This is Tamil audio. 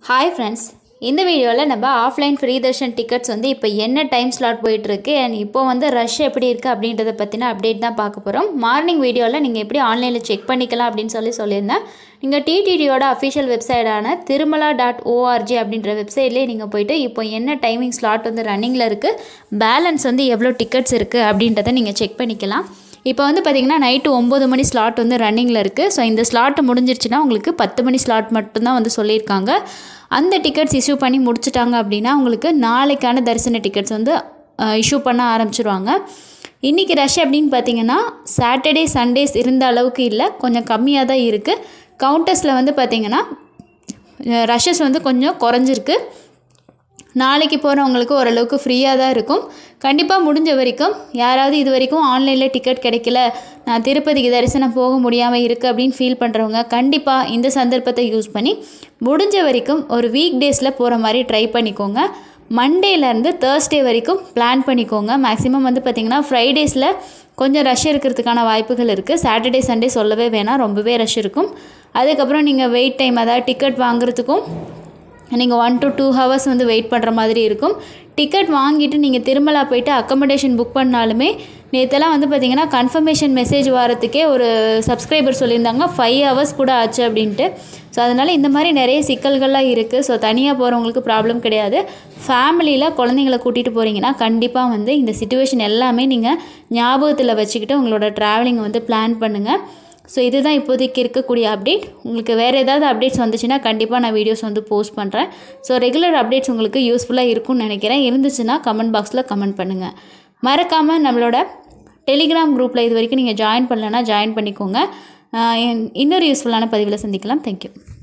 ஹாய் ஃப்ரெண்ட்ஸ் இந்த வீடியோவில் நம்ம ஆஃப்லைன் ஃப்ரீ தர்ஷன் டிக்கெட்ஸ் வந்து இப்போ என்ன டைம் ஸ்லாட் போயிட்டுருக்கு அண்ட் இப்போ வந்து ரஷ் எப்படி இருக்குது அப்படின்றத பற்றின அப்டேட் தான் பார்க்க போகிறோம் மார்னிங் வீடியோவில் நீங்கள் எப்படி ஆன்லைனில் செக் பண்ணிக்கலாம் அப்படின்னு சொல்லி சொல்லியிருந்தேன் நீங்கள் டிடிடியோட அஃபிஷியல் வெப்சைட்டான திருமலா டாட் ஓஆர்ஜி அப்படின்ற வெப்சைட்லேயே நீங்கள் போயிட்டு இப்போ என்ன டைமிங் ஸ்லாட் வந்து ரன்னிங்கில் இருக்குது பேலன்ஸ் வந்து எவ்வளோ டிக்கெட்ஸ் இருக்குது அப்படின்றத நீங்கள் செக் பண்ணிக்கலாம் இப்போ வந்து பார்த்திங்கன்னா நைட்டு ஒம்பது மணி ஸ்லாட் வந்து ரன்னிங்கில் இருக்குது ஸோ இந்த ஸ்லாட் முடிஞ்சிருச்சுன்னா உங்களுக்கு பத்து மணி ஸ்லாட் மட்டும்தான் வந்து சொல்லியிருக்காங்க அந்த டிக்கெட்ஸ் இஷ்யூ பண்ணி முடிச்சிட்டாங்க அப்படின்னா உங்களுக்கு நாளைக்கான தரிசன டிக்கெட்ஸ் வந்து இஷ்யூ பண்ண ஆரம்பிச்சிருவாங்க இன்றைக்கி ரஷ் அப்படின்னு பார்த்தீங்கன்னா சாட்டர்டே சண்டேஸ் இருந்த அளவுக்கு இல்லை கொஞ்சம் கம்மியாக தான் இருக்குது கவுண்டர்ஸில் வந்து பார்த்திங்கன்னா ரஷ்ஷஸ் வந்து கொஞ்சம் குறைஞ்சிருக்கு நாளைக்கு போகிறவங்களுக்கு ஓரளவுக்கு ஃப்ரீயாக தான் இருக்கும் கண்டிப்பாக முடிஞ்ச வரைக்கும் யாராவது இது வரைக்கும் ஆன்லைனில் டிக்கெட் கிடைக்கல நான் திருப்பதிக்கு தரிசனம் போக முடியாமல் இருக்குது அப்படின்னு ஃபீல் பண்ணுறவங்க கண்டிப்பாக இந்த சந்தர்ப்பத்தை யூஸ் பண்ணி முடிஞ்ச வரைக்கும் ஒரு வீக் டேஸில் போகிற மாதிரி ட்ரை பண்ணிக்கோங்க மண்டேலேருந்து தேர்ஸ்டே வரைக்கும் பிளான் பண்ணிக்கோங்க மேக்ஸிமம் வந்து பார்த்திங்கன்னா ஃப்ரைடேஸில் கொஞ்சம் ரஷ் இருக்கிறதுக்கான வாய்ப்புகள் இருக்குது சாட்டர்டே சண்டே சொல்லவே வேணாம் ரொம்பவே ரஷ் இருக்கும் அதுக்கப்புறம் நீங்கள் வெயிட் டைம் அதாவது டிக்கெட் வாங்குறதுக்கும் நீங்கள் ஒன் டு டூ ஹவர்ஸ் வந்து வெயிட் பண்ணுற மாதிரி இருக்கும் டிக்கெட் வாங்கிட்டு நீங்கள் திருமலா போயிட்டு அக்கமடேஷன் புக் பண்ணாலுமே நேற்றெல்லாம் வந்து பார்த்திங்கன்னா கன்ஃபர்மேஷன் மெசேஜ் வரத்துக்கே ஒரு சப்ஸ்கிரைபர் சொல்லியிருந்தாங்க ஃபைவ் ஹவர்ஸ் கூட ஆச்சு அப்படின்ட்டு ஸோ அதனால் இந்த மாதிரி நிறைய சிக்கல்கள்லாம் இருக்குது ஸோ தனியாக போகிறவங்களுக்கு ப்ராப்ளம் கிடையாது ஃபேமிலியில் குழந்தைங்கள கூட்டிகிட்டு போகிறீங்கன்னா கண்டிப்பாக வந்து இந்த சுச்சுவேஷன் எல்லாமே நீங்கள் ஞாபகத்தில் வச்சுக்கிட்டு உங்களோட ட்ராவலிங் வந்து பிளான் பண்ணுங்கள் ஸோ இதுதான் இப்போதைக்கு இருக்கக்கூடிய அப்டேட் உங்களுக்கு வேறு ஏதாவது அப்டேட்ஸ் வந்துச்சுன்னா கண்டிப்பாக நான் வீடியோஸ் வந்து போஸ்ட் பண்ணுறேன் ஸோ ரெகுலர் அப்டேட்ஸ் உங்களுக்கு யூஸ்ஃபுல்லாக இருக்கும்னு நினைக்கிறேன் இருந்துச்சுன்னா கமெண்ட் பாக்ஸில் கமெண்ட் பண்ணுங்கள் மறக்காமல் நம்மளோட டெலிகிராம் குரூப்பில் இது வரைக்கும் நீங்கள் ஜாயின் பண்ணலன்னா ஜாயின் பண்ணிக்கோங்க இன்னொரு யூஸ்ஃபுல்லான பதிவில் சந்திக்கலாம் தேங்க்யூ